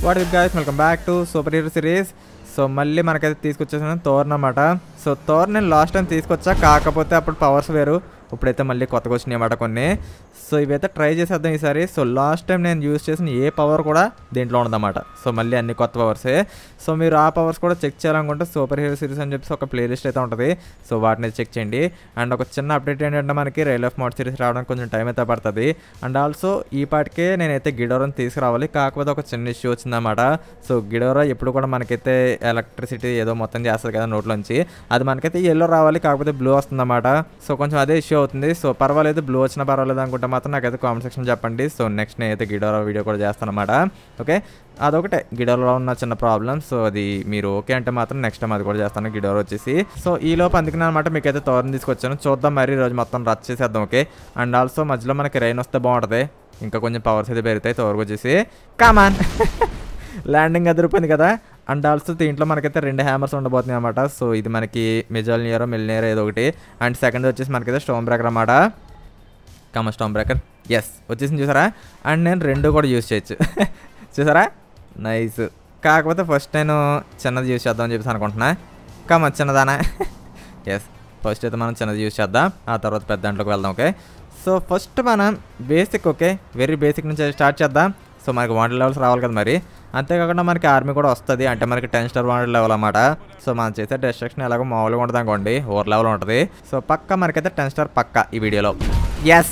What with guys welcome back to super hero series so మళ్ళీ మనకైతే తీసుకొచ్చేసిన Thor అనమాట సో థోర్ నేను లాస్ట్ టైం తీసుకొచ్చా కాకపోతే అప్పుడు పవర్స్ వేరు ఇప్పుడైతే మళ్ళీ కొత్తగా వచ్చినాయి అన్నమాట కొన్ని సో ఇవైతే ట్రై చేసేద్దాం ఈసారి సో లాస్ట్ టైం నేను యూస్ చేసిన ఏ పవర్ కూడా దీంట్లో ఉండదన్నమాట సో మళ్ళీ అన్ని కొత్త పవర్సే సో మీరు ఆ పవర్స్ కూడా చెక్ చేయాలనుకుంటే సూపర్ హీరో సిరీస్ అని చెప్పేసి ఒక ప్లేలిస్ట్ అయితే ఉంటుంది సో వాటిని చెక్ చేయండి అండ్ ఒక చిన్న అప్డేట్ ఏంటంటే మనకి రైల్ ఆఫ్ మోడ్ సిరీస్ రావడానికి కొంచెం టైం అయితే పడుతుంది అండ్ ఆల్సో ఈ పాటికే నేనైతే గిడోరాని తీసుకురావాలి కాకపోతే ఒక చిన్న ఇష్యూ వచ్చిందన్నమాట సో గిడోరా ఎప్పుడు కూడా మనకైతే ఎలక్ట్రిసిటీ ఏదో మొత్తం చేస్తుంది కదా నోట్లోంచి అది మనకైతే ఎల్లో రావాలి కాకపోతే బ్లూ వస్తుందన్నమాట సో కొంచెం అదే ఇష్యూ అవుతుంది సో పర్వాలేదు బ్లూ వచ్చినా పర్వాలేదు అనుకుంటే మాత్రం నాకైతే కామెంట్ సెక్షన్ చెప్పండి సో నెక్స్ట్ నేనైతే గిడోరా వీడియో కూడా చేస్తానన్నమాట ఓకే అదొకటే గిడోరాలో ఉన్న చిన్న ప్రాబ్లం సో అది మీరు ఓకే అంటే మాత్రం నెక్స్ట్ టైం అది కూడా చేస్తాను గిడోరా వచ్చేసి సో ఈ లోపు అందుకని అనమాట మీకైతే తోరని తీసుకొచ్చాను చూద్దాం మరి ఈ రోజు మొత్తం రచ్ చేసేద్దాం ఓకే అండ్ ఆల్సో మధ్యలో మనకి రైన్ వస్తే బాగుంటుంది ఇంకా కొంచెం పవర్స్ అయితే పెరుగుతాయి తోరకు వచ్చేసి కామాన్ ల్యాండింగ్ అదిరిపోయింది కదా అండ్ ఆల్సో దీంట్లో మనకైతే రెండు హ్యామర్స్ ఉండబోతున్నాయి అనమాట సో ఇది మనకి మెజల్ నియర్ మిల్నియర్ ఏదో ఒకటి అండ్ సెకండ్ వచ్చేసి మనకైతే స్టోన్ బ్రేకర్ అన్నమాట కమ స్టోన్ బ్రేకర్ ఎస్ వచ్చేసింది చూసారా అండ్ నేను రెండు కూడా యూస్ చేయొచ్చు చూసారా నైస్ కాకపోతే ఫస్ట్ నేను చిన్నది యూస్ చేద్దామని చెప్పేసి అనుకుంటున్నా కమ చిన్నదానా ఎస్ ఫస్ట్ అయితే మనం చిన్నది యూస్ చేద్దాం ఆ తర్వాత పెద్ద దాంట్లోకి వెళ్దాం ఓకే సో ఫస్ట్ మనం బేసిక్ ఓకే వెరీ బేసిక్ నుంచి స్టార్ట్ చేద్దాం సో మనకి వాండర్ లెవెల్స్ రావాలి కదా మరి అంతేకాకుండా మనకి ఆర్మీ కూడా వస్తుంది అంటే మనకి టెన్ స్టార్ వాండర్ లెవెల్ అన్నమాట సో మనం చేసే డిస్ట్రక్షన్ ఎలాగో మామూలుగా ఉంటుంది అనుకోండి ఓవర్ లెవెల్ ఉంటుంది సో పక్క మనకైతే టెన్ స్టార్ పక్క ఈ వీడియోలో ఎస్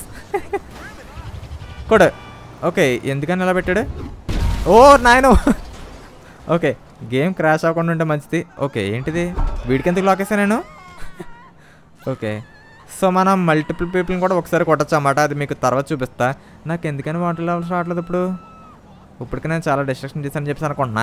కూడా ఓకే ఎందుకని ఇలా పెట్టాడు ఓ నాయను ఓకే గేమ్ క్రాష్ అవ్వకుండా ఉంటే మంచిది ఓకే ఏంటిది వీడికి ఎందుకు లాక్ వేసా నేను ఓకే సో మనం మల్టిపుల్ పీపుల్ని కూడా ఒకసారి కొట్టచ్చు అన్నమాట అది మీకు తర్వాత చూపిస్తా నాకు ఎందుకని వాటర్ లెవెల్స్ రావట్లేదు ఇప్పుడు ఇప్పటికి నేను చాలా డిస్ట్రక్షన్ చేశాను చెప్పేసి అనుకుంటున్నా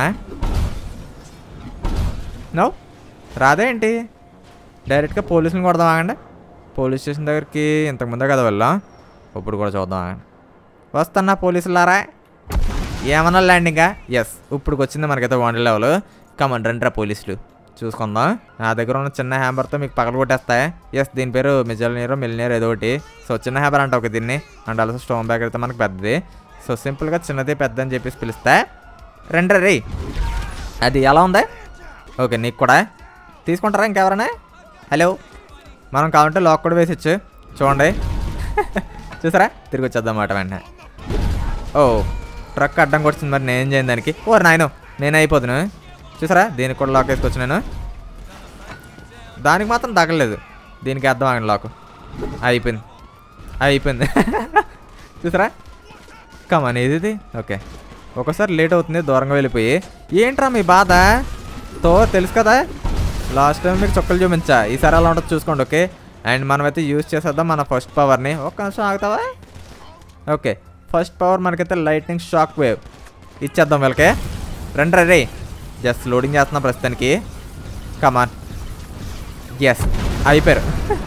నో రాదే ఏంటి డైరెక్ట్గా పోలీసుని కొడదాం ఆగండి పోలీస్ స్టేషన్ దగ్గరికి ఇంతకుముందే కదా వెళ్ళాం ఇప్పుడు కూడా చూద్దాం ఆగండి వస్తున్నా పోలీసులారా ఏమన్నా ల్యాండింగా ఎస్ ఇప్పుడు వచ్చింది మనకైతే వన్ లెవెల్ కమన్ రండి రా పోలీసులు చూసుకుందాం నా దగ్గర ఉన్న చిన్న హ్యాంబర్తో మీకు పగల కొట్టేస్తాయి ఎస్ దీని పేరు మిజల్నీరో మిల్నీర్ ఏదో ఒకటి సో చిన్న హ్యాంబర్ అంట ఒక దీన్ని అండ్ ఆల్సో స్టోన్ బ్యాగ్ అయితే మనకు పెద్దది సో సింపుల్గా చిన్నది పెద్ద అని చెప్పేసి పిలిస్తే రండి రే అది ఎలా ఉంది ఓకే నీకు కూడా తీసుకుంటారా ఇంకెవరైనా హలో మనం కావాలంటే లాక్ కూడా వేసొచ్చు చూడండి చూసారా తిరిగి వచ్చేద్దాం అన్నమాట వెంటనే ఓ ట్రక్ అడ్డం కొడుతుంది మరి నేనేం చేయను దానికి ఓ నాయను నేను అయిపోతును చూసారా దీనికి కూడా లాక్ వేసుకొచ్చు నేను దానికి మాత్రం తగలేదు దీనికి అర్థం ఆగండి లాక్ అయిపోయింది అయిపోయింది చూసారా కమాన్ ఏది ఇది ఓకే ఒకసారి లేట్ అవుతుంది దూరంగా వెళ్ళిపోయి ఏంట్రా మీ బాధ తో తెలుసు కదా లాస్ట్ టైం మీకు చుక్కలు చూపించా ఈసారి అలా ఉంటుంది చూసుకోండి ఓకే అండ్ మనమైతే యూజ్ చేసేద్దాం మన ఫస్ట్ పవర్ని ఒక్క నిమిషం ఆగుతావా ఓకే ఫస్ట్ పవర్ మనకైతే లైట్నింగ్ షాక్ వేవ్ ఇచ్చేద్దాం వీళ్ళకి రండి రే జస్ట్ లోడింగ్ చేస్తున్నా ప్రస్తుతానికి కమాన్ ఎస్ అయిపోయారు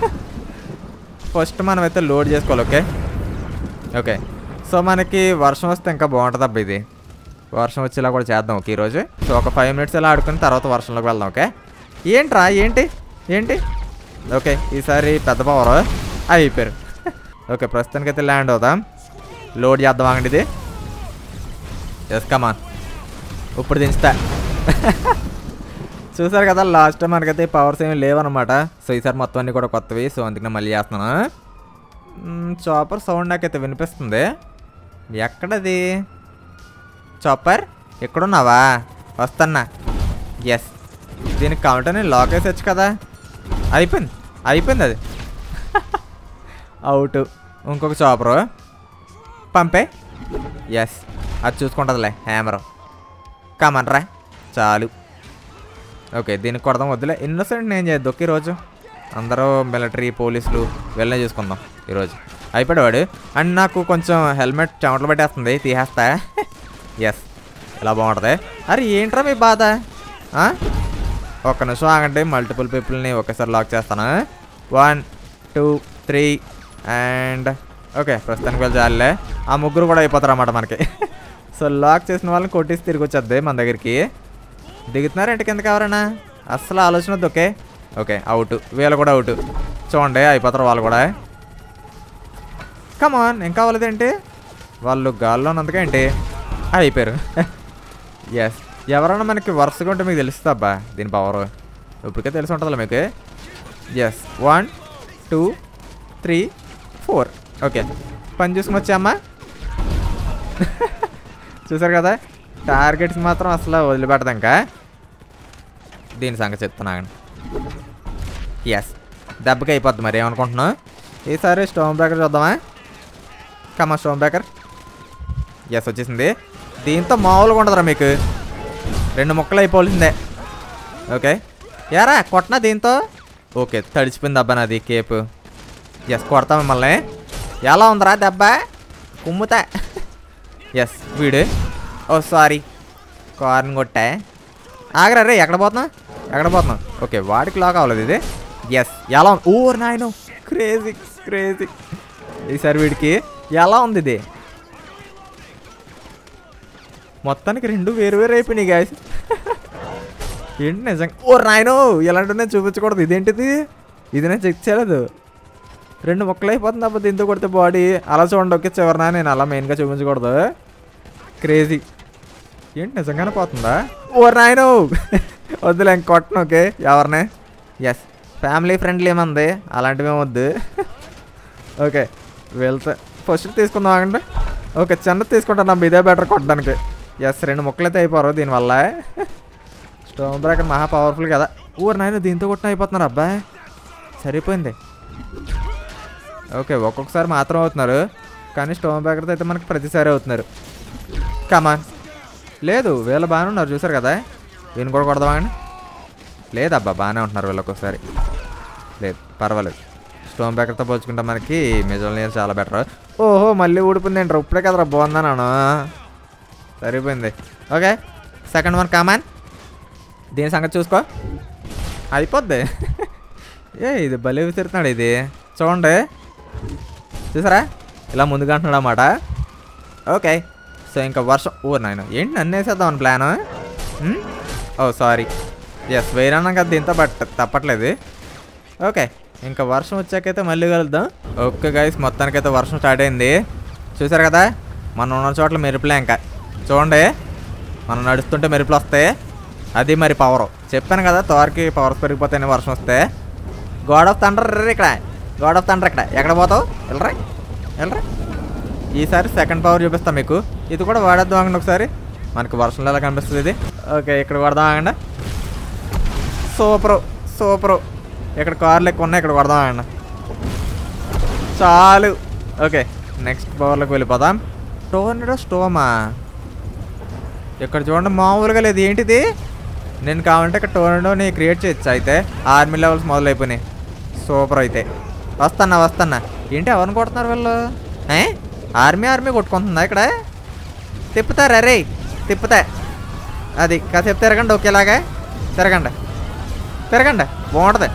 ఫస్ట్ మనమైతే లోడ్ చేసుకోవాలి ఓకే ఓకే సో మనకి వర్షం వస్తే ఇంకా బాగుంటుంది అబ్బా ఇది వర్షం వచ్చేలా కూడా చేద్దాం ఓకే ఈరోజు సో ఒక ఫైవ్ మినిట్స్ ఇలా ఆడుకుని తర్వాత వర్షంలోకి వెళ్దాం ఓకే ఏంట్రా ఏంటి ఏంటి ఓకే ఈసారి పెద్ద పవర్ అయిపోయారు ఓకే ప్రస్తుతానికి అయితే ల్యాండ్ అవుదాం లోడ్ చేద్దాం ఆగండి ఇది ఎస్ కమాన్ ఇప్పుడు దించుతా చూసారు కదా లాస్ట్ టైం మనకైతే పవర్స్ ఏమి లేవన్నమాట సో ఈసారి మొత్తం అన్నీ కూడా కొత్తవి సో అందుకనే మళ్ళీ చేస్తున్నాను చాపర్ సౌండ్ నాకైతే వినిపిస్తుంది ఎక్కడది చాపర్ ఎక్కడున్నావా వస్తన్నా ఎస్ దీనికి కౌంటర్ని లాక్ వేసొచ్చు కదా అయిపోయింది అయిపోయింది అది అవుట్ ఇంకొక చాపరు పంపే ఎస్ అది చూసుకుంటుందిలే హ్యామర్ కమన్ రా చాలు ఓకే దీనికి కొడదాం వద్దులే ఇన్నోసెంట్ నేను చేయొద్దు ఒకే రోజు అందరూ మిలిటరీ పోలీసులు వెళ్ళనే చూసుకుందాం ఈరోజు అయిపోయాడు వాడు అండ్ నాకు కొంచెం హెల్మెట్ చెమటలు పెట్టేస్తుంది తీసేస్తా ఎస్ ఇలా బాగుంటుంది అరే ఏంట్రా మీ బాధ ఆ? ఒక్క నిమిషం ఆగండి మల్టిపుల్ పీపుల్ని ఒకేసారి లాక్ చేస్తాను one two three and okay ప్రస్తుతానికి వెళ్ళి చాలే ఆ ముగ్గురు కూడా అయిపోతారు అన్నమాట మనకి సో లాక్ చేసిన వాళ్ళని కొట్టేసి తిరిగి వచ్చేద్ది మన దగ్గరికి దిగుతున్నారు ఇంటి కిందకి ఎవరైనా అస్సలు ఆలోచన వద్దు ఓకే ఓకే అవుట్ వీళ్ళు కూడా అవుట్ చూడండి అయిపోతారు వాళ్ళు కూడా కమాన్ ఇంకా అవ్వలేదేంటి వాళ్ళు గాల్లో ఉన్నందుకే ఏంటి అయిపోయారు ఎస్ ఎవరైనా మనకి వరుసగా ఉంటే మీకు తెలుస్తుంది అబ్బా దీని పవర్ ఇప్పటికే తెలిసి ఉంటుందిలే మీకు yes one two three four okay పని చూసుకుని వచ్చామ్మా చూసారు కదా టార్గెట్స్ మాత్రం అసలు వదిలిపెడదాం ఇంకా దీని సంగతి చెప్తున్నాను ఎస్ దెబ్బకి అయిపోద్ది మరి ఏమనుకుంటున్నావు ఈసారి స్టోన్ బ్రేకర్ చూద్దామా కమా స్టోన్ బ్రేకర్ ఎస్ వచ్చేసింది దీంతో మామూలుగా ఉండదురా మీకు రెండు ముక్కలు అయిపోవాల్సిందే ఓకే యారా కొట్టినా దీంతో ఓకే తడిచిపోయింది అబ్బా నాది కేపు ఎస్ కొడతా మిమ్మల్ని ఎలా ఉందిరా దెబ్బ కుమ్ముతా ఎస్ వీడు ఓ సారీ కార్ని కొట్టా ఆగరా రే ఎక్కడ పోతున్నావు ఎక్కడ పోతున్నావు ఓకే వాడికి లాక్ అవ్వలేదు ఇది ఎస్ ఎలా ఉంది ఓ నాయను క్రేజీ క్రేజీ ఈసారి వీడికి ఎలా ఉంది ఇది మొత్తానికి రెండు వేరు వేరు అయిపోయినాయి గాయస్ ఏంటి నిజంగా ఓ నాయనో ఇలాంటివి నేను చూపించకూడదు ఇదేంటిది ఇది నేను చెక్ చేయలేదు రెండు ముక్కలు అయిపోతుంది అప్పుడు దీంతో కొడితే బాడీ అలా చూడండి ఓకే చివరిన నేను అలా మెయిన్గా చూపించకూడదు క్రేజీ ఏంటి నిజంగానే పోతుందా ఓ నాయనో వద్దులే ఇంక కొట్టను ఓకే ఎవరినే ఎస్ ఫ్యామిలీ ఫ్రెండ్లీ ఏమంది అలాంటివి ఏం వద్దు ఓకే వెళ్తే ఫస్ట్ తీసుకుందాం ఆగండి ఓకే చిన్నది తీసుకుంటాను నమ్మ ఇదే బెటర్ కొట్టడానికి ఎస్ రెండు ముక్కలు అయితే అయిపోరు దీనివల్ల స్టోన్ బ్రేకర్ మహా పవర్ఫుల్ కదా ఊరు నాయన దీంతో కొట్టిన అయిపోతున్నారు అబ్బాయి సరిపోయింది ఓకే ఒక్కొక్కసారి మాత్రం అవుతున్నారు కానీ స్టోన్ బ్రేకర్తో అయితే మనకి ప్రతిసారి అవుతున్నారు కమాన్ లేదు వీళ్ళు బాగానే ఉన్నారు చూసారు కదా వీళ్ళు కూడా కొడదామని లేదబ్బా బాగానే ఉంటున్నారు వీళ్ళు ఒక్కొక్కసారి లేదు పర్వాలేదు స్టోన్ బ్రేకర్తో పోల్చుకుంటే మనకి మిజోలియర్ చాలా బెటర్ ఓహో మళ్ళీ ఊడిపోయింది ఏంట్రా ఇప్పుడే కదరా బాగుందన్నాను సరిపోయింది ఓకే సెకండ్ వన్ కామాన్ దీని సంగతి చూసుకో అయిపోద్ది ఏ ఇది భలే విసిరుతున్నాడు ఇది చూడండి చూసారా ఇలా ముందుగా అంటున్నాడు అన్నమాట ఓకే సో ఇంకా వర్షం ఓ నాయన ఏంటి నన్ను వేసేద్దామని ప్లాన్ ఓ సారీ ఎస్ వేరన్నా కదా దీంతో బట్ తప్పట్లేదు ఓకే ఇంకా వర్షం వచ్చాకైతే మళ్ళీ కలుద్దాం ఓకే గైస్ మొత్తానికైతే వర్షం స్టార్ట్ అయింది చూసారు కదా మనం ఉన్న చోట్ల మెరుపులే ఇంకా చూడండి మనం నడుస్తుంటే మెరుపులు వస్తాయి అది మరి పవర్ చెప్పాను కదా తోరకి పవర్స్ పెరిగిపోతాయని వర్షం వస్తే గాడ్ ఆఫ్ థండర్ ఇక్కడ గాడ్ ఆఫ్ థండర్ ఇక్కడ ఎక్కడ పోతావు వెళ్ళరా వెళ్ళరా ఈసారి సెకండ్ పవర్ చూపిస్తాం మీకు ఇది కూడా వాడేద్దాం ఆగండి ఒకసారి మనకి వర్షంలో ఎలా కనిపిస్తుంది ఇది ఓకే ఇక్కడ కొడదాం ఆగండి సూపరు సూపరు ఇక్కడ కార్లు ఎక్కువ ఉన్నాయి ఇక్కడ కొడదాం ఆగండి చాలు ఓకే నెక్స్ట్ పవర్లోకి వెళ్ళిపోదాం టోర్నడో స్టోమా ఇక్కడ చూడండి మామూలుగా లేదు ఏంటిది నేను కావాలంటే ఇక్కడ టోర్నడోని క్రియేట్ చేయొచ్చు అయితే ఆర్మీ లెవెల్స్ మొదలైపోయినాయి సూపర్ అయితే వస్తానా వస్తానా ఏంటి ఎవరిని కొడుతున్నారు వీళ్ళు ఏ ఆర్మీ ఆర్మీ కొట్టుకుంటుందా ఇక్కడ తిప్పుతారా రే తిప్పుతా అది కాసేపు తిరగండి ఒకేలాగా తిరగండి తిరగండి బాగుంటుంది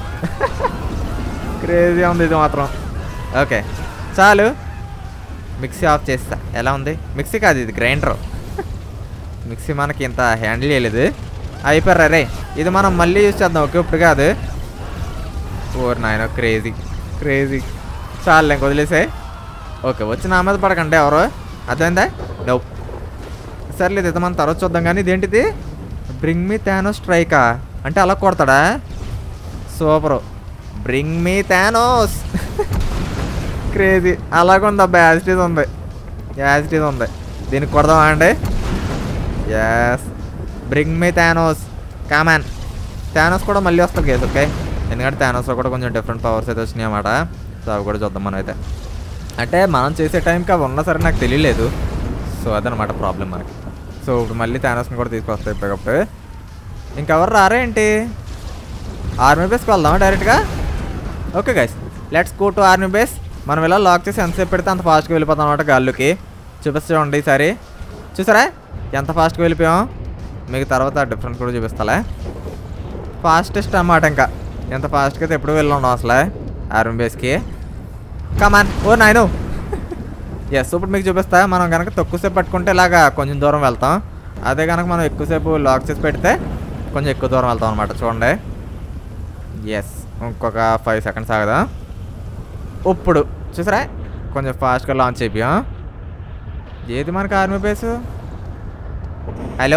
క్రేజీ ఉంది ఇది మాత్రం ఓకే చాలు మిక్సీ ఆఫ్ చేస్తా ఎలా ఉంది మిక్సీ కాదు ఇది గ్రైండర్ మిక్సీ మనకి ఇంత హ్యాండిల్ చేయలేదు అయిపోయారా రే ఇది మనం మళ్ళీ యూజ్ చేద్దాం ఓకే ఇప్పుడు కాదు ఓర్ నాయన క్రేజీ క్రేజీ చాలు ఇంక వదిలేసే ఓకే వచ్చి నా మీద పడకండి ఎవరు అర్థమైందా డౌ సర్లేదు ఇది మనం తర్వాత చూద్దాం కానీ ఇదేంటిది బ్రింగ్ మీ థానో స్ట్రైకా అంటే అలా కొడతాడా super bring me Thanos crazy అలాగే ఉంది అబ్బాయి యాజిటీస్ ఉంది యాజిటీస్ ఉంది దీనికి కొడదామా అండి yes bring me Thanos come on Thanos కూడా మళ్ళీ వస్తుంది కేసు ఓకే ఎందుకంటే థానోస్లో కూడా కొంచెం డిఫరెంట్ పవర్స్ అయితే వచ్చినాయి అన్నమాట సో అవి కూడా చూద్దాం మనం అయితే అంటే మనం చేసే టైంకి అవి ఉన్నా సరే నాకు తెలియలేదు సో అదనమాట ప్రాబ్లం మనకి సో ఇప్పుడు మళ్ళీ థానోస్ని కూడా తీసుకొస్తాయి ఇప్పటికప్పుడు ఇంకెవరు రారా ఏంటి ఆర్మీ బేస్కి వెళ్దామా డైరెక్ట్గా okay guys let's go to army base మనం ఇలా లాక్ చేసి ఎంతసేపు పెడితే అంత ఫాస్ట్గా వెళ్ళిపోతాం అనమాట గాల్లోకి చూపిస్తామండి ఈసారి చూసారా ఎంత ఫాస్ట్గా వెళ్ళిపోయాం మీకు తర్వాత డిఫరెన్స్ కూడా చూపిస్తాలే ఫాస్టెస్ట్ అన్నమాట ఇంకా ఎంత ఫాస్ట్గా అయితే ఎప్పుడు వెళ్ళాం అసలు ఆర్మీ బేస్కి కమాన్ ఓ నాయను ఎస్ ఇప్పుడు మీకు చూపిస్తా మనం కనుక తక్కువసేపు పట్టుకుంటే ఇలాగా కొంచెం దూరం వెళ్తాం అదే కనుక మనం ఎక్కువసేపు లాక్ చేసి పెడితే కొంచెం ఎక్కువ దూరం వెళ్తాం అనమాట చూడండి ఎస్ ఇంకొక ఫైవ్ సెకండ్స్ ఆగదా ఇప్పుడు చూసారా కొంచెం ఫాస్ట్గా లాంచ్ అయిపోయాం ఏది మనకి army base hello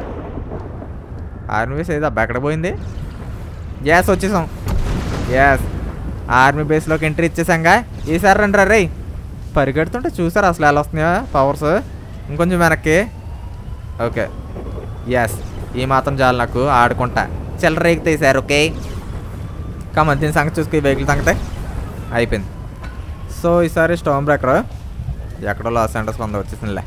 army base ఏదో అబ్బా ఎక్కడ పోయింది గ్యాస్ వచ్చేసాం గ్యాస్ ఆర్మీ బేస్లోకి ఎంట్రీ ఇచ్చేసాంగా ఈసారి రండి రా రేయ్ పరిగెడుతుంటే చూసారు అసలు ఎలా వస్తున్నాయా పవర్స్ ఇంకొంచెం వెనక్కి ఓకే ఎస్ ఈ మాత్రం చాలు నాకు ఆడుకుంటా చిల్లర ఎగితే సార్ ఓకే కమన్ దీని సంగతి చూసుకు ఈ వెహికల్ సంగతే అయిపోయింది సో ఈసారి స్టోమ్ బ్రేకర్ ఎక్కడో లాస్ సెంటర్స్ కొంద వచ్చేసిందిలే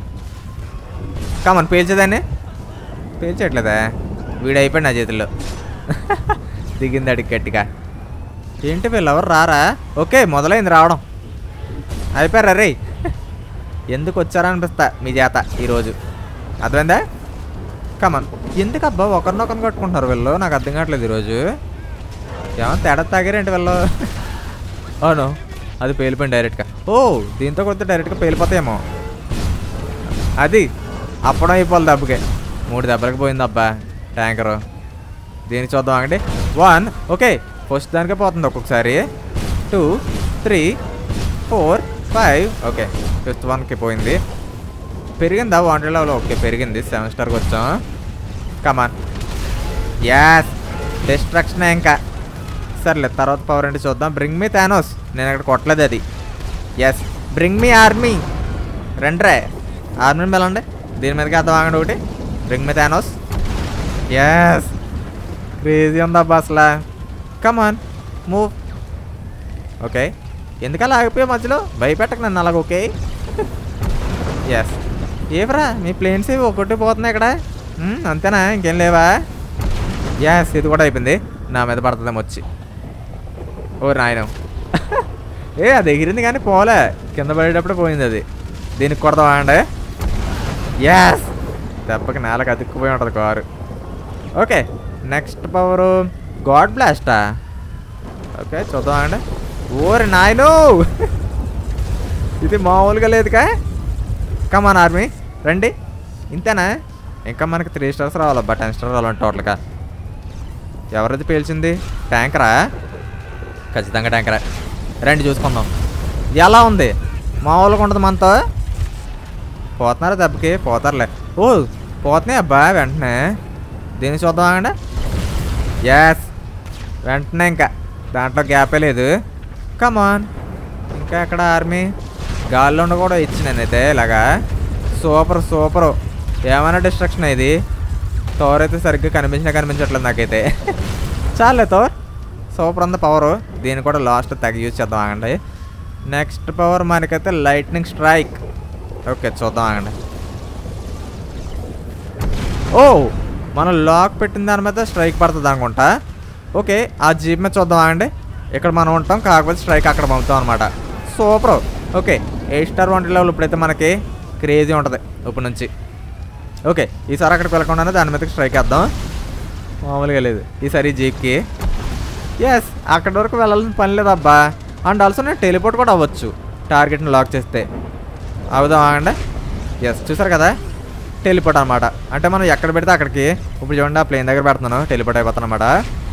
కమన్ పేల్చేదాన్ని పేల్చేయట్లేదా వీడు అయిపోయింది నా చేతుల్లో దిగింది అడిగి గట్టిగా ఏంటి వీళ్ళు ఎవరు రారా ఓకే మొదలైంది రావడం అయిపోయారా రే ఎందుకు వచ్చారా అనిపిస్తా మీ చేత ఈరోజు అర్థమైందా కమన్ ఎందుకు అబ్బా ఒకరినొకరిని కట్టుకుంటున్నారు వీళ్ళు నాకు అర్థం కావట్లేదు ఈరోజు ఏమన్నా తేడా తాగారేంటి వీళ్ళు అవును అది పేలిపోయింది డైరెక్ట్గా ఓ దీంతో కొడితే డైరెక్ట్గా పేలిపోతాయేమో అది అప్పడం అయిపోవాలి దెబ్బకి మూడు దెబ్బలకి పోయింది అబ్బా ట్యాంకరు దీన్ని చూద్దాం ఆగండి వన్ ఓకే ఫస్ట్ దానికే పోతుంది ఒక్కొక్కసారి two three four five okay fifth వన్కి పోయింది పెరిగిందా వాంటర్ లెవెల్ ఓకే పెరిగింది సెవెన్ స్టార్కి వచ్చాం కమాన్ యాస్ డిస్ట్రక్షన్ ఇంకా సర్లే తర్వాత పవర్ ఏంటి చూద్దాం బ్రింగ్ మీ థానోస్ నేను అక్కడ కొట్టలేదు అది ఎస్ బ్రింగ్ మీ ఆర్మీ రండ్రే ఆర్మీని వెళ్ళండి దీని మీదకి అర్థం ఆగండి ఒకటి bring me Thanos yes crazy ఉందా అసలు కమాన్ మూవ్ ఓకే ఎందుకలా ఆగిపోయా మధ్యలో భయపెట్టకు నన్ను అలాగ ఓకే ఎస్ ఏవరా మీ ప్లేన్స్ ఇవి ఒకటి పోతున్నాయి ఇక్కడ మ్, అంతేనా ఇంకేం లేవా ఎస్ ఇది కూడా అయిపోయింది నా మీద పడుతుందేమో వచ్చి ఓ నాయన ఏ అది ఎగిరింది కానీ పోలే కింద పడేటప్పుడు పోయింది అది దీనికి కొడదామా అండి ఎస్ దెబ్బకి నేలకు అతుక్కుపోయి ఉంటుంది car okay next power god బ్లాస్టా ఓకే చూద్దాం అండి ఓరి నాయను ఇది మామూలుగా లేదుగా కమాన్ ఆర్మీ రండి ఇంతేనా ఇంకా మనకి త్రీ స్టార్స్ రావాలబ్బా టెన్ స్టార్ రావాలి టోటల్గా ఎవరిది పేల్చింది ట్యాంకరా ఖచ్చితంగా ట్యాంకరా రండి చూసుకుందాం ఎలా ఉంది మామూలుగా ఉంటుంది మనతో పోతున్నారా దెబ్బకి పోతారులే ఓ పోతున్నాయి అబ్బా వెంటనే దీన్ని చూద్దాం అండి ఎస్ వెంటనే ఇంకా దాంట్లో గ్యాపే లేదు కమాన్ ఇంకా ఎక్కడ ఆర్మీ గాల్లో ఉండ కూడా ఇచ్చి నేనైతే ఇలాగా సూపర్ సూపర్ ఏమైనా డిస్ట్రక్షన్ ఇది తోర్ అయితే సరిగ్గా కనిపించినా కనిపించట్లేదు నాకైతే చాలే తోర్ సూపర్ ఉంది పవర్ దీన్ని కూడా లాస్ట్ తగ్గ యూజ్ చేద్దాం ఆగండి నెక్స్ట్ పవర్ మనకైతే లైట్నింగ్ స్ట్రైక్ ఓకే చూద్దాం ఆగండి ఓ మనం లాక్ పెట్టిన దాని మీద స్ట్రైక్ పడుతుంది అనుకుంటా ఓకే ఆ జీప్ మీద చూద్దాం ఆగండి ఇక్కడ మనం ఉంటాం కాకపోతే స్ట్రైక్ అక్కడ పంపుతాం అనమాట super okay eight star one level ఇప్పుడైతే మనకి క్రేజీ ఉంటుంది ఇప్పటి నుంచి ఓకే ఈసారి అక్కడికి వెళ్ళకుండానే దాని మీదకి స్ట్రైక్ వేద్దాం మామూలుగా లేదు ఈసారి ఈ జీప్కి ఎస్ అక్కడి వరకు వెళ్ళాల్సిన పని లేదబ్బా అండ్ ఆల్సో నేను టెలిపోర్ట్ కూడా అవ్వచ్చు టార్గెట్ని లాక్ చేస్తే అవుదాం ఆగండి ఎస్ చూసారు కదా టెలిపోర్ట్ అనమాట అంటే మనం ఎక్కడ పెడితే అక్కడికి ఇప్పుడు చూడండి ఆ ప్లేన్ దగ్గర పెడుతున్నాను టెలిపోర్ట్ అయిపోతాను అనమాట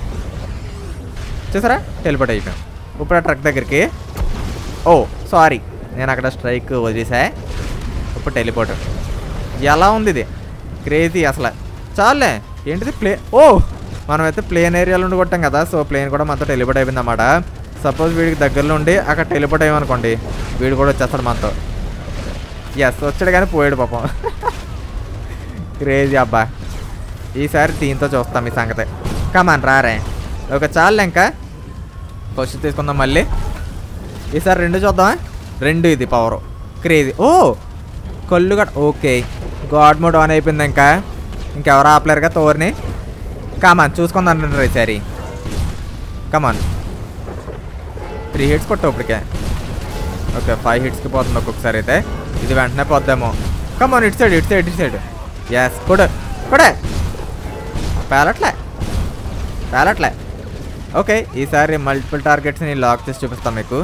చూసారా టెలిపోర్ట్ అయిపోయాం ఇప్పుడు ఆ ట్రక్ దగ్గరికి ఓ సారీ నేను అక్కడ స్ట్రైక్ వదిలేసా ఇప్పుడు టెలిపోర్ట్ ఎలా ఉంది ఇది క్రేజీ అసలు చాలే ఏంటిది ప్లే ఓ మనమైతే ప్లేన్ ఏరియాలో ఉండి కొట్టాం కదా సో ప్లేన్ కూడా మనతో టెలిపోర్ట్ అయిపోయింది అన్నమాట సపోజ్ వీడికి దగ్గరలో ఉండి అక్కడ టెలిపోర్ట్ అయ్యామనుకోండి వీడు కూడా వచ్చేస్తాడు మనతో ఎస్ వచ్చాడు కానీ పోయాడు పాపం క్రేజీ అబ్బా ఈసారి దీంతో చూస్తాం ఈ సంగతి కమాన్ రారే ఒక చాలు ఇంకా ఫస్ట్ తీసుకుందాం మళ్ళీ ఈసారి రెండు చూద్దామా రెండు ఇది పవర్ క్రేజీ ఓ కళ్ళు గట్ ఓకే గాడ్ మోడ్ ఆన్ అయిపోయింది ఇంకా ఇంకెవరు ఆపలేరుగా తోర్ని కమాన్ చూసుకుందాం రండి ఈసారి కమాన్ త్రీ హిట్స్ కొట్టావు ఇప్పటికే ఓకే ఫైవ్ హిట్స్కి పోతుంది ఒక్కొక్కసారి అయితే ఇది వెంటనే పోద్దామో కమాన్ ఇటు సైడ్ ఇటు సైడ్ ఇటు సైడ్ ఎస్ కొడు కొడే పేలట్లే పేలట్లే ఓకే ఈసారి మల్టిపుల్ టార్గెట్స్ని లాక్ చేసి చూపిస్తాం మీకు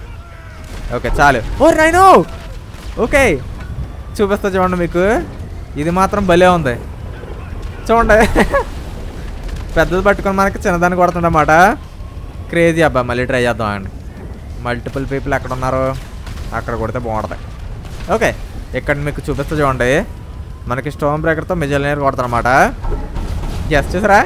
ఓకే చాలు ఓ రైనో ఓకే చూపిస్తా చూడండి మీకు ఇది మాత్రం భలే ఉంది చూడండి పెద్దది పట్టుకొని మనకి చిన్నదాన్ని కొడుతుందన్నమాట క్రేజీ అబ్బా మళ్ళీ ట్రై చేద్దాం అండి మల్టిపుల్ పీపుల్ ఎక్కడ ఉన్నారు అక్కడ కొడితే బాగుంటుంది ఓకే ఇక్కడ మీకు చూపిస్తా చూడండి మనకి స్టోన్ బ్రేకర్తో మిజల్నేర్ కొడతారనమాట ఎస్ చూసారా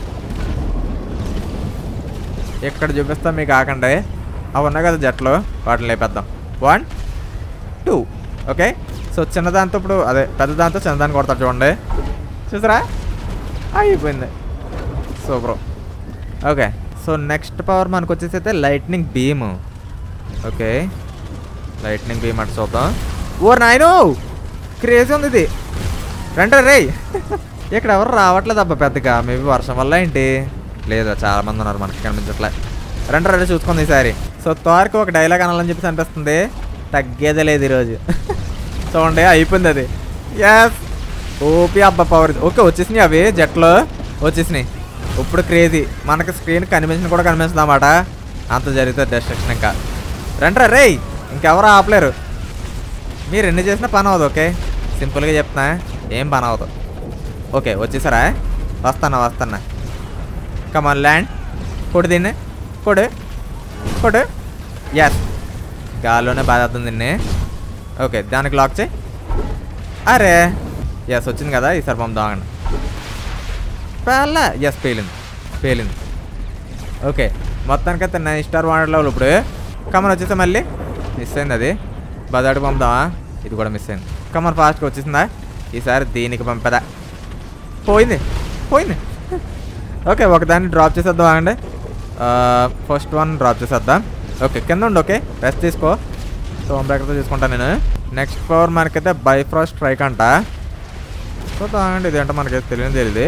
ఇక్కడ చూపిస్తాం మీకు ఆకండి అవి ఉన్నాయి కదా జట్లు వాటిని లేపేద్దాం వన్ టూ ఓకే సో చిన్నదాంతో ఇప్పుడు అదే పెద్ద దాంతో చిన్నదాన్ని కొడతారు చూడండి చూసారా అయిపోయింది super okay so next power మనకు వచ్చేసి అయితే lightning beam okay lightning beam అటు చూద్దాం ఓ నాయను క్రేజీ ఉంది ఇది రండి రే ఇక్కడ ఎవరు రావట్లేదు అబ్బా పెద్దగా మేబీ వర్షం వల్ల ఏంటి లేదు చాలా మంది ఉన్నారు మనకి కనిపించట్లే రండి రండి చూసుకుంది ఈసారి సో తారికి ఒక డైలాగ్ అనాలని చెప్పేసి అనిపిస్తుంది తగ్గేదే లేదు ఈరోజు చూడండి అయిపోయింది అది ఎస్ ఓపి అబ్బా పవర్ ఓకే వచ్చేసినాయి అవి జట్లో వచ్చేసినాయి ఇప్పుడు క్రేజీ మనకి స్క్రీన్ కనిపించిన కూడా కనిపించదు అన్నమాట అంత జరుగుతుంది డెస్ట్రక్షన్ ఇంకా రండి రే ఇంకెవరు ఆపలేరు మీరు ఎన్ని చేసినా పని అవ్వదు ఓకే సింపుల్గా చెప్తున్నా ఏం పని అవ్వదు ఓకే వచ్చేసారా వస్తానా వస్తానా కమాన్ ల్యాండ్ కొడు దీన్ని కొడు కొడు ఎస్ గాల్లోనే బాధేస్తుంది దీన్ని ఓకే దానికి లాక్ చేయి అరే ఎస్ వచ్చింది కదా ఈసారి పంపుదామండి పేల ఎస్ పేలింది పేలింది ఓకే మొత్తానికైతే నైన్ స్టార్ వాటర్ లెవెల్ ఇప్పుడు కమన్ వచ్చేసా మళ్ళీ మిస్ అయింది అది బదాడు పంపుదామా ఇది కూడా మిస్ అయింది కమన్ ఫాస్ట్గా వచ్చేసిందా ఈసారి దీనికి పంపదా పోయింది పోయింది ఓకే ఒకదాన్ని డ్రాప్ చేసేద్దాం ఆగండి ఫస్ట్ వన్ డ్రాప్ చేసేద్దాం ఓకే కింద ఉండి ఓకే రెస్ట్ తీసుకో సో హోమ్ బ్రేకర్తో తీసుకుంటాను నేను నెక్స్ట్ పవర్ మనకైతే బైఫ్రాస్ట్ స్ట్రైక్ అంట సో తాగండి ఇదేంటో మనకైతే తెలియదు తెలియదు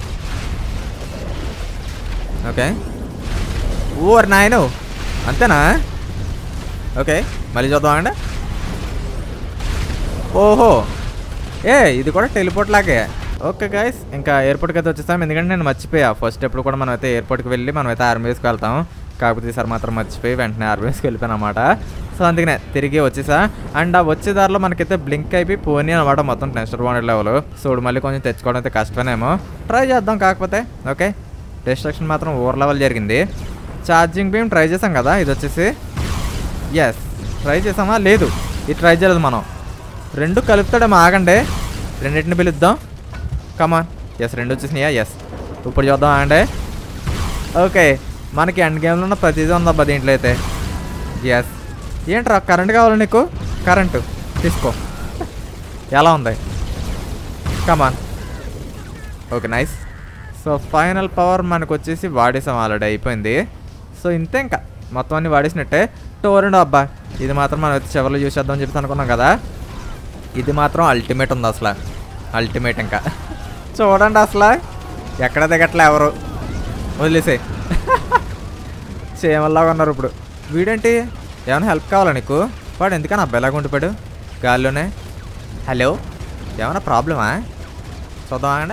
ఓకే ఓర్ నాయను అంతేనా ఓకే మళ్ళీ చూద్దాం అండి ఓహో ఏ ఇది కూడా టెలిపోర్ట్ లాగే ఓకే గైస్ ఇంకా ఎయిర్పోర్ట్కి అయితే వచ్చేస్తాం ఎందుకంటే నేను మర్చిపోయా ఫస్ట్ ఎప్పుడు కూడా మనం అయితే ఎయిర్పోర్ట్కి వెళ్ళి మనం అయితే ఆర్మీ బేస్కి వెళ్తాం కాకపోతే ఈసారి మాత్రం మర్చిపోయి వెంటనే ఆర్మీ బేస్కి వెళ్ళిపోయాను అనమాట సో అందుకనే తిరిగి వచ్చేసా అండ్ ఆ వచ్చే దారిలో మనకైతే బ్లింక్ అయిపోయి పోనీ అనమాట మొత్తం టెన్షన్ బాగుండే లెవెల్ సో ఇప్పుడు మళ్ళీ కొంచెం తెచ్చుకోవడం అయితే కష్టమేమో ట్రై చేద్దాం కాకపోతే ఓకే డిస్ట్రక్షన్ మాత్రం ఓవర్ లెవెల్ జరిగింది ఛార్జింగ్ బీమ్ ట్రై చేసాం కదా ఇది వచ్చేసి ఎస్ ట్రై చేసామా లేదు ఇది ట్రై చేయలేదు మనం రెండు కలుపుతాడేమో ఆగండి రెండింటిని పిలుద్దాం కమాన్ ఎస్ రెండు వచ్చేసినాయా ఎస్ ఇప్పుడు చూద్దాం ఆగండి ఓకే మనకి ఎండ్ గేమ్లో ఉన్న ప్రతిదీ ఉందబ్బా దీంట్లో అయితే ఎస్ ఏంట్రా కరెంట్ కావాలి నీకు కరెంటు తీసుకో ఎలా ఉంది come on okay nice so final power మనకు వచ్చేసి వాడేసాం ఆల్రెడీ అయిపోయింది సో ఇంతే ఇంకా మొత్తం అన్ని వాడేసినట్టే టోరెండ్ అబ్బా ఇది మాత్రం మనం వచ్చి చివరిలో చూసేద్దాం అని చెప్పేసి అనుకున్నాం కదా ఇది మాత్రం అల్టిమేట్ ఉంది అసలు అల్టిమేట్ ఇంకా చూడండి అసలు ఎక్కడ దిగట్లే ఎవరు వదిలేసే చేయమల్లాగా ఉన్నారు ఇప్పుడు వీడేంటి ఏమైనా హెల్ప్ కావాలా నీకు వాడు ఎందుకని అబ్బాయిలాగా ఉండిపోయాడు గాల్లోనే హలో ఏమైనా ప్రాబ్లమా చూద్దామా అండి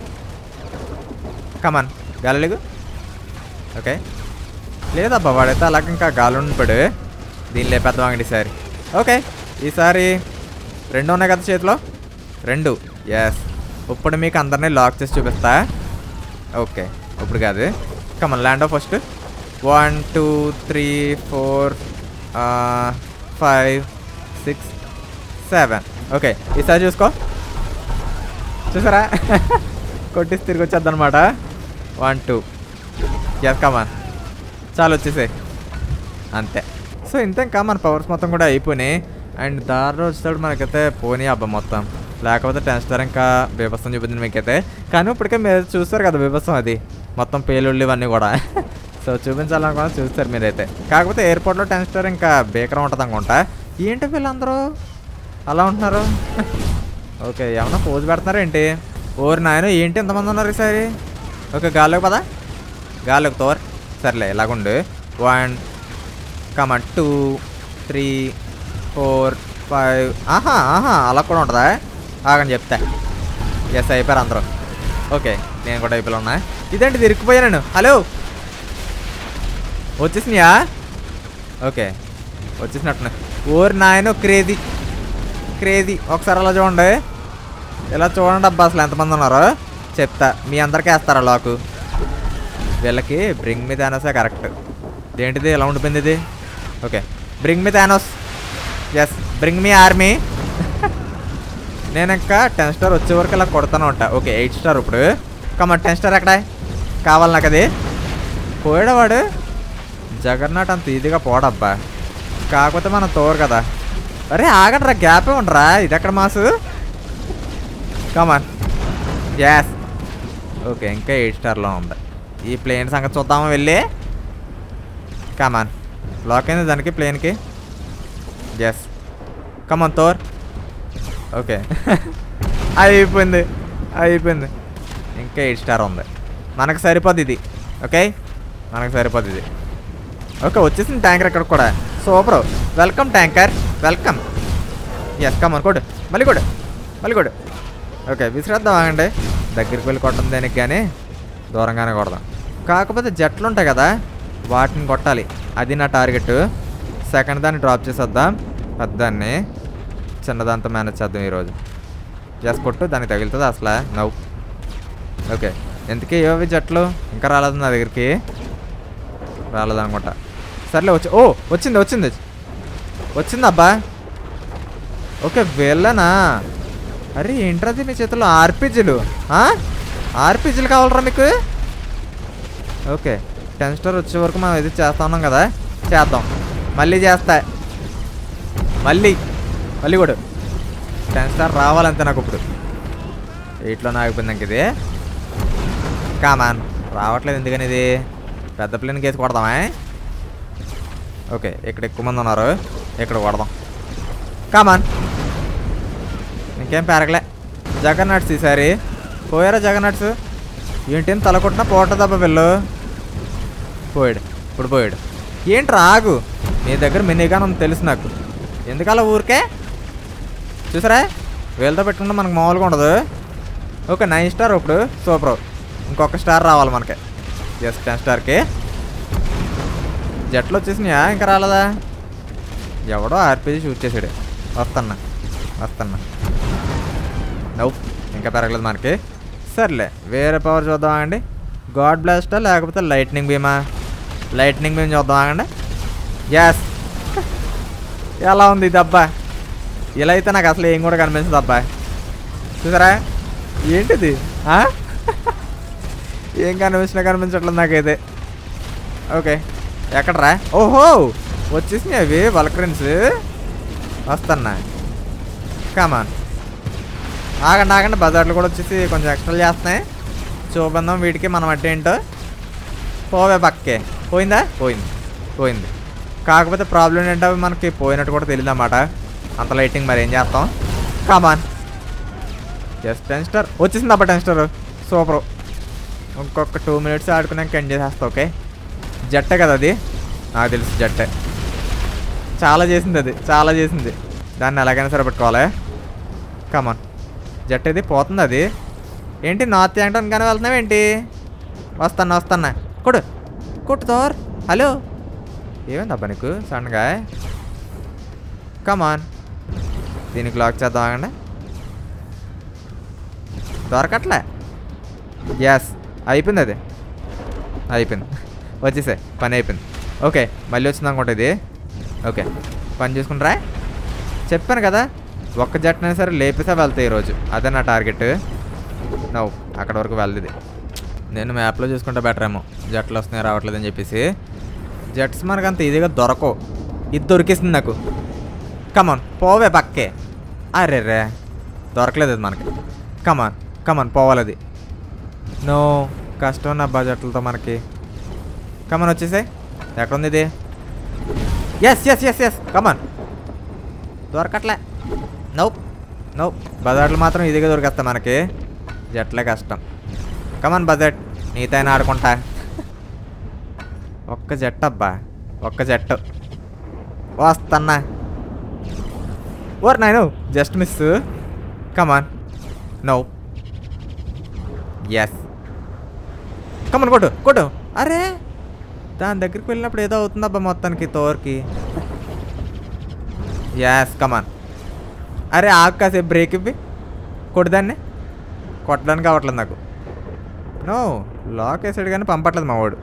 కమాన్ గాలిగు ఓకే లేదబ్బా వాడైతే అలాగ ఇంకా గాలి ఉండిపోయాడు దీన్ని లేపేద్దాం అండి ఈసారి ఓకే ఈసారి రెండు ఉన్నాయి కదా చేతిలో రెండు ఎస్ ఇప్పుడు మీకు అందరినీ లాక్ చేసి చూపిస్తా ఓకే ఇప్పుడు కాదు come on land off first one two three four five six seven okay ఈసారి చూసుకో చూసారా కొట్టేసి తిరిగి వచ్చేద్ది అనమాట వన్ టూ ఎస్ కమాన్ చాలు వచ్చేసాయి అంతే సో ఇంతే ఇంకా మన పవర్స్ మొత్తం కూడా అయిపోయినాయి అండ్ దారిలో వచ్చేటప్పుడు మనకైతే పోనీ అబ్బా మొత్తం లేకపోతే టెన్ స్టార్ ఇంకా బీభత్సం చూపించింది మీకైతే కానీ ఇప్పటికే మీరు చూస్తారు కదా బీభత్సం అది మొత్తం పేలుళ్ళు ఇవన్నీ కూడా సో చూపించాలనుకున్నా చూస్తారు మీరైతే కాకపోతే ఎయిర్పోర్ట్లో టెన్ స్టార్ ఇంకా బేకరం ఉంటుంది అనుకుంటా ఏంటి వీళ్ళందరూ అలా ఉంటున్నారు ఓకే ఏమన్నా పోజు పెడుతున్నారా ఏంటి ఓరి నాయన ఏంటి ఎంతమంది ఉన్నారు ఈసారి ఓకే గాల్లోకి పదా గాల్లోకి తోర్ సర్లే ఇలాగుండు one come on two three four five ఆహా ఆహా అలా కూడా ఉంటుందా ఆగని చెప్తా ఎస్ అయిపోయారు అందరూ ఓకే నేను కూడా అయిపోయి ఉన్నా ఇదేంటి ఇరుక్కుపోయా నేను హలో వచ్చేసినాయా ఓకే వచ్చేసినట్టున్నా ఓరి నాయన క్రేజీ క్రేజీ ఒకసారి అలా చూడండి ఇలా చూడండి అబ్బా అసలు ఎంతమంది ఉన్నారో చెప్తా మీ అందరికీ వేస్తారా లాకు వీళ్ళకి బ్రింగ్ మీ థానోసే కరెక్ట్ ఏంటిది ఎలా ఉండిపోయింది ఇది okay bring me Thanos yes bring me army నేను ఇంకా టెన్ స్టార్ వచ్చే వరకు ఇలా కొడతాను ఉంటా ఓకే ఎయిట్ స్టార్ ఇప్పుడు కమ టెన్ స్టార్ ఎక్కడ కావాలి నాకు అది పోయాడా వాడు జగన్నాథ్ అంత ఈజీగా పోడబ్బా కాకపోతే మనం తోరు కదా అరే ఆగట్రా గ్యాప్ ఉండరా ఇది ఎక్కడ మాసు కమాన్ యాస్ ఓకే ఇంకా ఎయిట్ స్టార్లో ఉంది ఈ ప్లేన్ సంగతి చూద్దామా వెళ్ళి కమాన్ లాక్ అయింది దానికి ప్లేన్కి ఎస్ కమాన్ తోర్ ఓకే అయిపోయింది అయిపోయింది ఇంకా ఎయిట్ స్టార్ ఉంది మనకు సరిపోద్ది ఇది ఓకే మనకు సరిపోద్ది ఇది ఓకే వచ్చేసింది ట్యాంకర్ ఇక్కడ కూడా super welcome tanker welcome yes come on కొడు మళ్ళీ కొడు మళ్ళీ కొడు ఓకే విసిరేద్దాం ఆగండి దగ్గరికి వెళ్ళి కొట్టడం దానికి కానీ దూరంగానే కొడదాం కాకపోతే జట్లు ఉంటాయి కదా వాటిని కొట్టాలి అది నా టార్గెట్ సెకండ్ దాన్ని డ్రాప్ చేసేద్దాం పెద్దాన్ని చిన్నదాంతో మేనేజ్ చేద్దాం ఈరోజు జస్ట్ కొట్టు దానికి తగులుతుంది అసలు నవ్వు ఓకే ఎందుకే ఏవి జట్లు ఇంకా రాలేదు నా దగ్గరికి రాలేదు అనుకుంటా సర్లే వచ్చి ఓ వచ్చింది వచ్చింది వచ్చింది అబ్బా ఓకే వెళ్ళనా అరే ఏంట్రది మీ చేతిలో ఆర్పిజీలు ఆర్పిజీలు కావాలరా మీకు ఓకే టెన్ స్టార్ వచ్చే వరకు మనం ఇది చేస్తా ఉన్నాం కదా చేద్దాం మళ్ళీ చేస్తా మళ్ళీ మళ్ళీ కూడా టెన్ స్టార్ రావాలంతే నాకు ఇప్పుడు ఎయిట్లో ఆగిపోయింది ఇంక ఇది కామాన్ రావట్లేదు ఎందుకని ఇది పెద్ద ప్లేన్ కేసు కొడదామా ఓకే ఇక్కడ ఎక్కువ మంది ఉన్నారు ఇక్కడ కొడదాం కామాన్ ఇంకేం పెరగలే జగన్నాట్స్ ఈసారి పోయారా జగన్నాట్స్ ఏంటి తల కొట్టినా పోట దెబ్బ వెళ్ళు పోయాడు ఇప్పుడు పోయాడు ఏంటి రాగు నీ దగ్గర మినీగాన్ ఉంది తెలుసు నాకు ఎందుకలా ఊరికే చూసారా వీళ్ళతో పెట్టుకుంటే మనకు మామూలుగా ఉండదు ఓకే నైన్ స్టార్ ఇప్పుడు సూపర్ ఇంకొక స్టార్ రావాలి మనకి ఎస్ టెన్ స్టార్కి జట్లు వచ్చేసినాయా ఇంకా రాలేదా ఎవడో ఆర్పీజీ షూట్ చేసాడు వస్తన్నా వస్తన్నా నవ్వు ఇంకా పెరగలేదు మనకి సర్లే వేరే పవర్ చూద్దాం అండి గాడ్ బ్లాస్టా లేకపోతే లైట్నింగ్ బీమా లైట్నింగ్ బీమ్ చూద్దాం అండి యాస్ ఎలా ఉంది ఇది అబ్బా ఇలా అయితే నాకు అసలు ఏం కూడా కనిపించదు అబ్బా చూసారా ఏంటిది ఆ? ఏం కనిపించినా కనిపించట్లేదు నాకైతే ఓకే ఎక్కడరా ఓహో వచ్చేసినాయి అవి వల్కరెన్స్ వస్తన్నా కామాన్ ఆగండి ఆగండి బజార్లు కూడా వచ్చేసి కొంచెం ఎక్స్ట్రా చేస్తున్నాయి చూపిందాం వీటికి మనం అంటే ఏంటో పోవే పక్కే పోయిందా పోయింది పోయింది కాకపోతే ప్రాబ్లం ఏంటో అవి మనకి పోయినట్టు కూడా తెలియదు అన్నమాట అంత లైటింగ్ మరి ఏం చేస్తాం కామాన్ జస్ట్ టెన్ స్టార్ వచ్చేసింది అబ్బా టెన్ స్టార్ సూపర్ ఇంకొక టూ మినిట్స్ ఆడుకున్నాక ఎండ్ చేసేస్తా ఓకే జట్టే కదా అది నాకు తెలుసు జట్టే చాలా చేసింది అది చాలా చేసింది దాన్ని ఎలాగైనా సరే పెట్టుకోవాలి కమాన్ జట్ ఇది పోతుంది అది ఏంటి నార్త్ యాంగ్టన్ కానీ వెళ్తున్నావు ఏంటి వస్తాను వస్తాను కొడు కొట్టు తోర్ హలో ఏమైంది అబ్బా నీకు సడన్గా కమాన్ దీనికి లాక్ చేద్దాం ఆగండి దొరకట్లే ఎస్ అయిపోయింది అది అయిపోయింది వచ్చేసే పని అయిపోయింది ఓకే మళ్ళీ వచ్చింది అనుకుంటా ఇది ఓకే పని చూసుకుంటారా చెప్పాను కదా ఒక్క జట్టునైనా సరే లేపేసా వెళ్తాయి ఈరోజు అదే నా టార్గెట్ నవ్వు అక్కడ వరకు వెళ్ళదు నేను మ్యాప్లో చూసుకుంటే బెటర్ ఏమో జట్లు వస్తున్నాయి రావట్లేదని చెప్పేసి జట్స్ మనకు అంత ఈజీగా దొరకవు ఇది దొరికేసింది నాకు కమాన్ పోవే పక్కే అరే రే దొరకలేదు అది మనకి కమాన్ కమాన్ పోవాలి అది నో కష్టం నా బడ్జెట్లతో మనకి కమాన్ వచ్చేసే ఎక్కడుంది ఇది yes yes yes yes come on దొరకట్లే నౌ నౌ బజార్లు మాత్రం ఇదిగా దొరికేస్తా మనకి జట్లే కష్టం కమాన్ బజెట్ నీతైనా ఆడుకుంటా ఒక్క జట్టు అబ్బా ఒక్క జట్టు వస్తన్నా ఓర్ నాయను just miss come on no yes come on కొట్టు కొట్టు అరే దాని దగ్గరికి వెళ్ళినప్పుడు ఏదో అవుతుందబ్బా మొత్తానికి తోర్కి యాస్ కమాన్ అరే ఆకు కాసేపు బ్రేక్ ఇవ్వి కొట్టుదాన్ని కొట్టడానికి అవ్వట్లేదు నాకు నో లాక్ వేసాడు కానీ పంపట్లేదు మా వాడు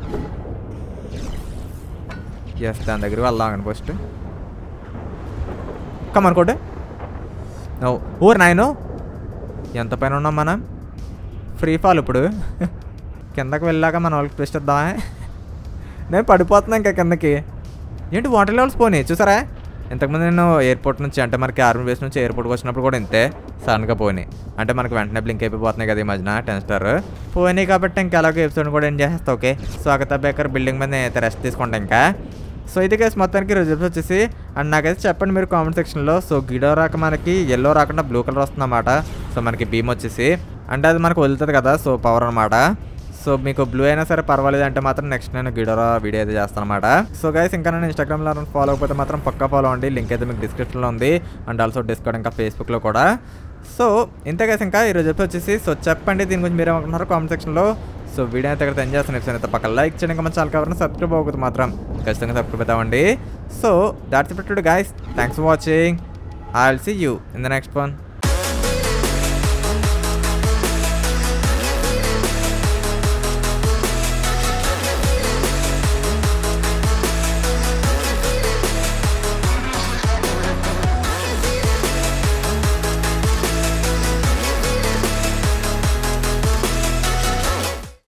ఎస్ దాని దగ్గరికి వెళ్దాం కానీ ఫస్ట్ కమన్ కొట్టు నో ఊరు నాయను ఎంత పైన ఉన్నాం మనం ఫ్రీ ఫాల్ ఇప్పుడు కిందకి వెళ్ళాక మన వాళ్ళకి ట్విస్ట్ ఇద్దామా నేను పడిపోతున్నా ఇంకా కిందకి ఏంటి వాటర్ లెవెల్స్ పోనీ చూసారా ఇంతకుముందు నేను ఎయిర్పోర్ట్ నుంచి అంటే మనకి ఆర్మీ బేస్ నుంచి ఎయిర్పోర్ట్కి వచ్చినప్పుడు కూడా ఇంతే సడన్గా పోయినాయి అంటే మనకి వెంటనే బ్లింక్ అయిపోతున్నాయి కదా ఈ మధ్యన టెన్ స్టార్ పోయినాయి కాబట్టి ఇంకా అలాగే ఎపిసోడ్ కూడా ఏం చేస్తా ఓకే స్వాగత బేకర్ బిల్డింగ్ మీద నేనైతే రెస్ట్ తీసుకుంటా ఇంకా సో ఇది కేసు మొత్తానికి రిజల్ట్స్ వచ్చేసి అండ్ నాకైతే చెప్పండి మీరు కామెంట్ సెక్షన్లో సో గిడో రాక మనకి ఎల్లో రాకుండా బ్లూ కలర్ వస్తుందన్నమాట సో మనకి బీమ్ వచ్చేసి అంటే అది మనకు వదులుతుంది కదా సో పవర్ అనమాట సో మీకు బ్లూ అయినా సరే పర్వాలేదు అంటే మాత్రం నెక్స్ట్ నేను గిడోరా వీడియో అయితే చేస్తాను అనమాట సో గైస్ ఇంకా నేను ఇన్స్టాగ్రామ్లో ఫాలో అయిపోతే మాత్రం పక్కా ఫాలో అండి లింక్ అయితే మీకు డిస్క్రిప్షన్లో ఉంది అండ్ ఆల్సో డిస్కౌంట్ ఇంకా ఫేస్బుక్లో కూడా సో ఇంతే గైస్ ఇంకా ఈరోజు చెప్పి వచ్చేసి సో చెప్పండి దీని గురించి మీరు ఏమనుకుంటున్నారు కామెంట్ సెక్షన్లో సో వీడియో అయితే ఇక్కడ ఎంజాయ్ చేస్తాను ఎపిసోడ్ అయితే పక్కన లైక్ చేయండి ఇంకా మన ఛానల్ కావాలని సబ్స్క్రైబ్ అవ్వకూడదు మాత్రం ఖచ్చితంగా సబ్స్క్రైబ్ అవుతామండి సో దాట్స్ పెట్టుడు guys thanks for watching I will see you in the next one